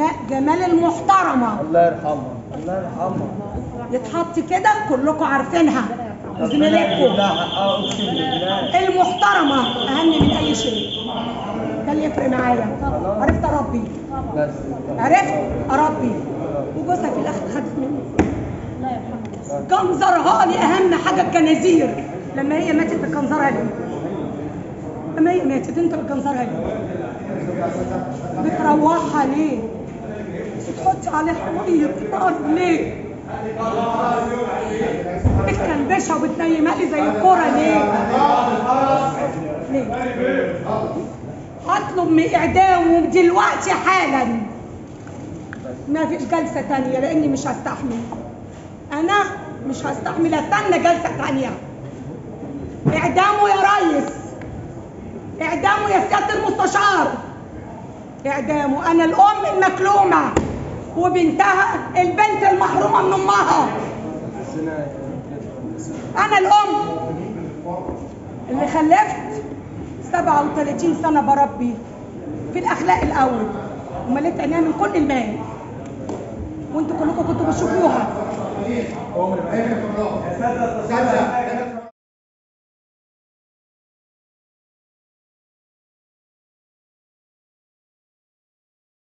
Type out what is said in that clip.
جمال جمال المحترمه الله يرحمها الله يرحمها يتحط كده كلكم عارفينها ربنا يجيب زميلتكم لها حقها اقسم بالله المحترمه اهم من اي شيء ده اللي يفرق معايا عرفت اربي بس عرفت اربي وجوزها في الاخر خدت مني كنظرها لي اهم حاجه الكنازير لما هي ماتت بكنظرها لي لما هي ماتت انت بكنظرها لي بتروحها ليه بتحطي عليها ميه نار ليه بتكلبشها وبتنيمها لي زي الكوره ليه ليه هطلب من اعدامه دلوقتي حالا ما فيش جلسه تانية لاني مش هستحمل انا مش هستحمل استنى جلسه تانية اعدامه يا ريس اعدامه يا سياده المستشار اعدامه انا الام المكلومه وبنتها البنت المحرومه من امها الزنا انا الام اللي خلفت 37 سنه بربي في الاخلاق الاول ومليت عينيها من كل المال وانتوا كلكم كنتوا بتشوفوها